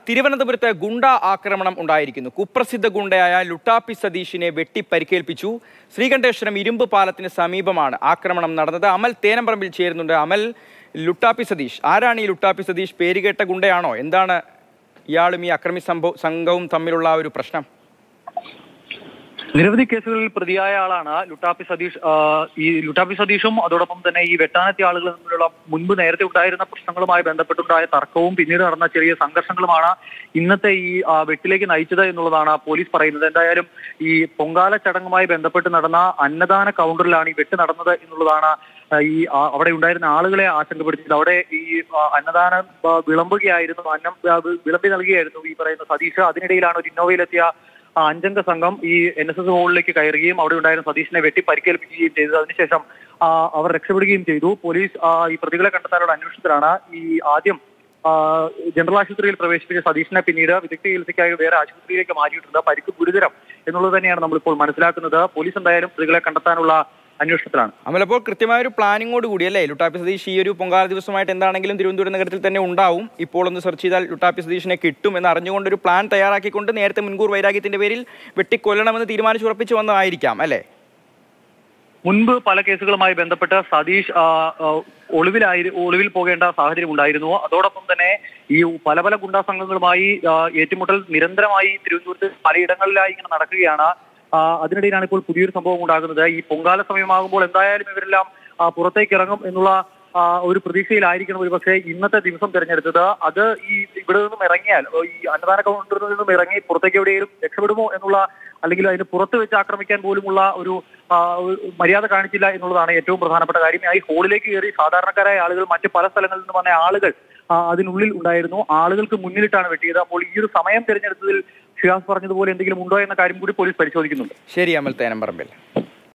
തിരുവനന്തപുരത്ത് ഗുണ്ട ആക്രമണം ഉണ്ടായിരിക്കുന്നു കുപ്രസിദ്ധ ഗുണ്ടയായ ലുട്ടാപ്പി സതീഷിനെ വെട്ടി പരിക്കേൽപ്പിച്ചു ശ്രീകണ്ഠേശ്വരം ഇരുമ്പ് പാലത്തിന് സമീപമാണ് ആക്രമണം നടന്നത് അമൽ തേനമ്പറമ്പിൽ ചേരുന്നുണ്ട് അമൽ ലുട്ടാപ്പി സതീഷ് ആരാണ് ഈ ലുട്ടാപ്പി സതീഷ് പേരുകേട്ട ഗുണ്ടയാണോ എന്താണ് ഇയാളും ഈ അക്രമി സംഭവ സംഘവും തമ്മിലുള്ള ആ ഒരു പ്രശ്നം നിരവധി കേസുകളിൽ പ്രതിയായ ആളാണ് ലുട്ടാപ്പി സതീഷ് ആ, ഈ ലുട്ടാപ്പി സതീഷും അതോടൊപ്പം തന്നെ ഈ വെട്ടാനെത്തിയ ആളുകൾ തമ്മിലുള്ള മുൻപ് നേരത്തെ ഉണ്ടായിരുന്ന പ്രശ്നങ്ങളുമായി ബന്ധപ്പെട്ടുണ്ടായ തർക്കവും പിന്നീട് നടന്ന ചെറിയ സംഘർഷങ്ങളുമാണ് ഇന്നത്തെ ഈ ആ, വെട്ടിലേക്ക് നയിച്ചത് എന്നുള്ളതാണ് പോലീസ് പറയുന്നത് എന്തായാലും ഈ പൊങ്കാല ചടങ്ങുമായി ബന്ധപ്പെട്ട് നടന്ന അന്നദാന കൗണ്ടറിലാണ് ഈ വെട്ട് നടന്നത് എന്നുള്ളതാണ് ആ, ഈ ആ, അവിടെ ഉണ്ടായിരുന്ന ആളുകളെ ആശങ്കപ്പെടുത്തിയത് അവിടെ ഈ ആ, അന്നദാനം ആ, വിളമ്പുകയായിരുന്നു അന്നം ആ, വിളമ്പി നൽകുകയായിരുന്നു ഈ പറയുന്ന സതീഷ് അതിനിടയിലാണ് ഒരു ഇന്നോവയിലെത്തിയ ആ അഞ്ചംഗ സംഘം ഈ എൻ എസ് എസ് ഹോളിലേക്ക് കയറുകയും അവിടെ ഉണ്ടായിരുന്ന സതീഷിനെ വെട്ടി പരിക്കേൽപ്പിക്കുകയും ചെയ്തു അതിനുശേഷം ആ, അവർ രക്ഷപ്പെടുകയും ചെയ്തു പോലീസ് ആ, ഈ പ്രതികളെ കണ്ടെത്താനുള്ള അന്വേഷണത്തിലാണ് ഈ ആദ്യം ആ, ജനറൽ ആശുപത്രിയിൽ പ്രവേശിപ്പിച്ച സതീഷിനെ പിന്നീട് വിദഗ്ധ ചികിത്സയ്ക്കായി വേറെ ആശുപത്രിയിലേക്ക് മാറ്റിയിട്ടുണ്ട് പരിക്ക് ഗുരുതരം എന്നുള്ളത് തന്നെയാണ് നമ്മളിപ്പോൾ മനസ്സിലാക്കുന്നത് പോലീസ് എന്തായാലും പ്രതികളെ കണ്ടെത്താനുള്ള അന്വേഷണത്തിലാണ് അമൽ അപ്പോൾ കൃത്യമായ ഒരു പ്ലാനിങ്ങോട് കൂടി അല്ലേ ലുട്ടാപ്പി സതീഷ് ഈ ഒരു പൊങ്കാല ദിവസമായിട്ട് എന്താണെങ്കിലും തിരുവനന്തപുരം നഗരത്തിൽ തന്നെ ഉണ്ടാവും ഇപ്പോൾ ഒന്ന് സെർച്ച് ചെയ്താൽ ലുട്ടാപ്പി സതീഷിനെ കിട്ടും എന്ന് അറിഞ്ഞുകൊണ്ട് ഒരു പ്ലാൻ തയ്യാറാക്കിക്കൊണ്ട് നേരത്തെ മുൻകൂർ വൈരാഗ്യത്തിന്റെ പേരിൽ വെട്ടിക്കൊല്ലണമെന്ന് തീരുമാനിച്ചുറപ്പിച്ചു വന്നതായിരിക്കാം അല്ലേ മുൻപ് പല കേസുകളുമായി ബന്ധപ്പെട്ട് സതീഷ് ആ, ആ, ഒളിവിലായി ഒളിവിൽ പോകേണ്ട സാഹചര്യം ഉണ്ടായിരുന്നു അതോടൊപ്പം തന്നെ ഈ പല പല ഗുണ്ടാ സംഘങ്ങളുമായി ആ, ഏറ്റുമുട്ടൽ നിരന്തരമായി തിരുവനന്തപുരത്ത് പലയിടങ്ങളിലായി ഇങ്ങനെ നടക്കുകയാണ് ആ, അതിനിടയിലാണ് ഇപ്പോൾ പുതിയൊരു സംഭവം ഉണ്ടാകുന്നത് ഈ പൊങ്കാല സമയമാകുമ്പോൾ എന്തായാലും ഇവരെല്ലാം ആ, പുറത്തേക്ക് ഇറങ്ങും എന്നുള്ള ആ, ഒരു പ്രതീക്ഷയിലായിരിക്കണം ഒരു പക്ഷേ ഇന്നത്തെ ദിവസം തിരഞ്ഞെടുത്തത് അത് ഈ ഇവിടെ നിന്നും ഇറങ്ങിയാൽ ഓ, ഈ അന്നദാന കൗണ്ടറിൽ നിന്നും ഇറങ്ങി പുറത്തേക്ക് എവിടെയെങ്കിലും രക്ഷപ്പെടുമോ എന്നുള്ള അല്ലെങ്കിൽ അതിന് പുറത്ത് വെച്ച് ആക്രമിക്കാൻ പോലുമുള്ള ഒരു ആ, ഒരു മര്യാദ കാണിച്ചില്ല എന്നുള്ളതാണ് ഏറ്റവും പ്രധാനപ്പെട്ട കാര്യം ഈ ഹോളിലേക്ക് കയറി സാധാരണക്കാരായ ആളുകൾ മറ്റ് പല സ്ഥലങ്ങളിൽ നിന്ന് വന്ന ആളുകൾ ആ, അതിനുള്ളിൽ ഉണ്ടായിരുന്നു ആളുകൾക്ക് മുന്നിലിട്ടാണ് വെട്ടിയത് അപ്പോൾ ഈ ഒരു സമയം തിരഞ്ഞെടുത്തതിൽ ഷിയാസ് പറഞ്ഞതുപോലെ എന്തെങ്കിലും ഉണ്ടോ എന്ന കാര്യം കൂടി പോലീസ് പരിശോധിക്കുന്നുണ്ട് ശരി അമൽ തേനമ്പറമ്പിൽ